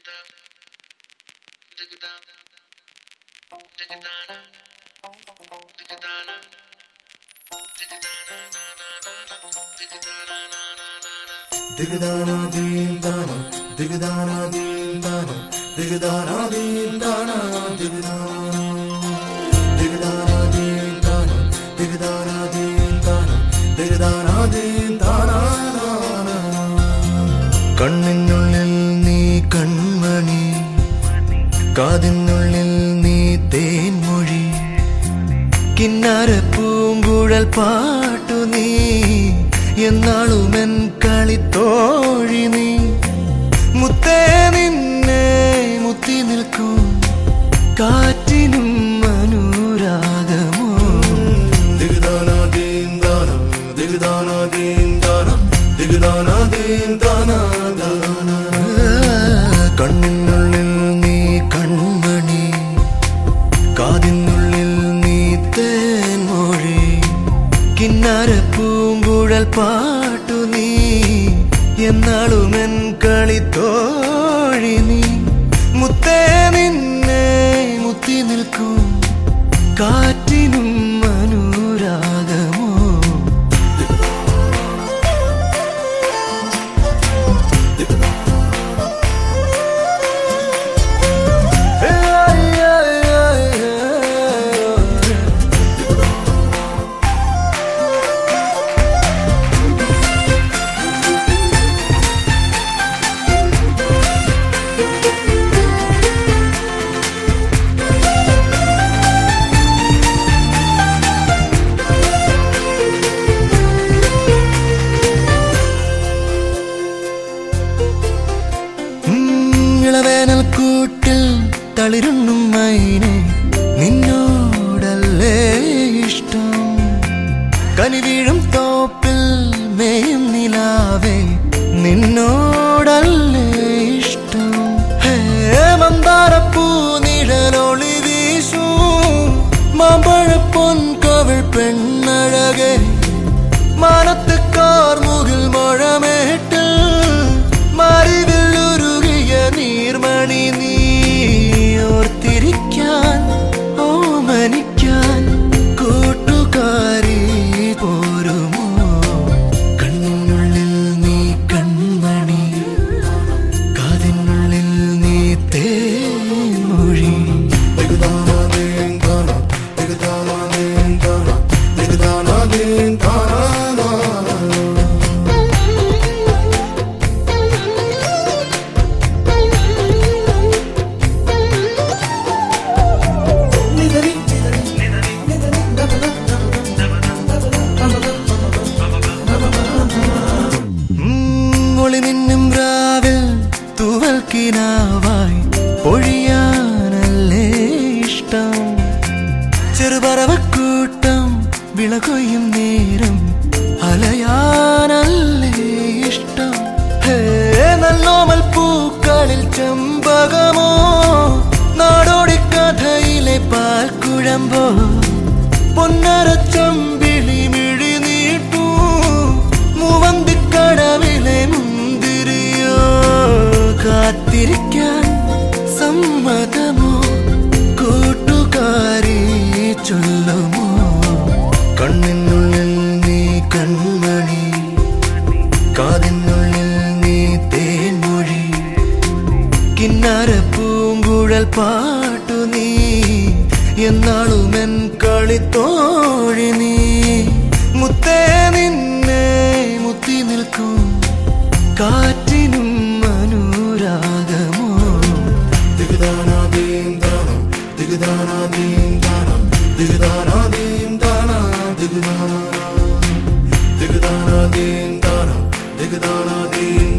ദിഗദാനാ ദീം ദാനാ ദിഗദാനാ ദീം ദാനാ ദിഗദാനാ ദീം ദാനാ ദിഗദാനാ ദിഗദാനാ ദീം ദാനാ ദിഗദാനാ ദീം ദാനാ ദിഗദാനാ ദീം ദാനാ ദാനാ. കണ്ണിനുള്ളിൽ നീ കൺമണി കാതിനുള്ളിൽ നീ തേൻമൊഴി കിന്നാര പൂങ്കുഴൽ പാട്ടു നീ എന്നാളുമെൻ കളിത്തോഴി നീ മുത്തേ നിന്നെ മുത്തി നിൽക്കും കാറ്റിനും അനുരാഗമോ ദിഗദാനാ ദീം ദാനം ദിഗദാനാ ദീം ദാനം ദിഗദാനാ ദീം ദാനാ ദാനാ. കണ്ണിനുള്ളിൽ നീ കൺമണി കാതിനുള്ളിൽ നീ തേൻമൊഴി കിന്നാര പൂങ്കുഴൽ പാട്ടു നീ എന്നാളുമെൻ കളിത്തോഴി നീ മുത്തേ നിന്നെ മുത്തി നിൽക്കും കാറ്റിനും അനുരാഗമോ ഇളവേനൽ കൂട്ടിൽ തളിരുണ്ണും മൈനെ നിന്നോടല്ലേ ഇഷ്ടം കനി വീഴും തോപ്പിൽ മേയും നിലാവേ നിന്നോടല്ലേ ഇഷ്ടം ഹേ മന്ദാരപ്പൂ നിഴലൊളി വീശൂ മാമ്പഴപ്പൊൻ കവിൾ പെണ്ണഴകേ മാനത്ത് കാർമുകിൽ മഴമേട്ട് മറിവില്ലുരുകിയ നീർമണി നീ ഓർത്തിരിക്കാൻ ഓമനിക്കാൻ കൂട്ടുകാരി പോരുമോ കണ്ണിനുള്ളിൽ നീ കൺമണി കാതിനുള്ളിൽ നീ തേൻമൊഴി ദിഗദാനാ ദീം ദാനാ ദിഗദാനാ ദീം ദാനാ ദിഗദാനാ ദീം ദാനാ ഒളി നിന്നും രാവിൽ തൂവൽ കിനാവായി പൊഴിയാനല്ലേ ഇഷ്ടം ചെറുപറവക്കൂട്ടം വിളകൊയ്യും നേരം അലയാനല്ലേ ഇഷ്ടം ഹേ നല്ലോമൽ പൂക്കളിൽ ചെമ്പകമോ നാടോടി കഥയിലെ പാൽക്കുഴമ്പോ പൊന്നരച്ചമ്പിളി മിഴി നീട്ടൂ മൂവന്തിക്കടവിലെ മുന്തിരിയോ കാത്തിരിക്കാൻ സമ്മതമോ കൂട്ടുകാരി ചൊല്ലുമോ കണ്ണിനുള്ളിൽ നീ കൺമണി കാതിനുള്ളിൽ നീ തേൻമൊഴി കിന്നാര പൂങ്കുഴൽ പാട്ടു നീ എന്നാളുമെൻ കളിത്തോഴി നീ മുത്തേ നിന്നെ മുത്തി നിൽക്കും കാറ്റിനും അനുരാഗമോ ദിഗദാനാ ദീം ദാനം ദിഗദാനാ ദീം ദാനം ദിഗദാനാ ദീം ദാനാ ദിഗദാനാ ദിഗദാനാ ദീം ദാനം ദിഗദാനാ ദീം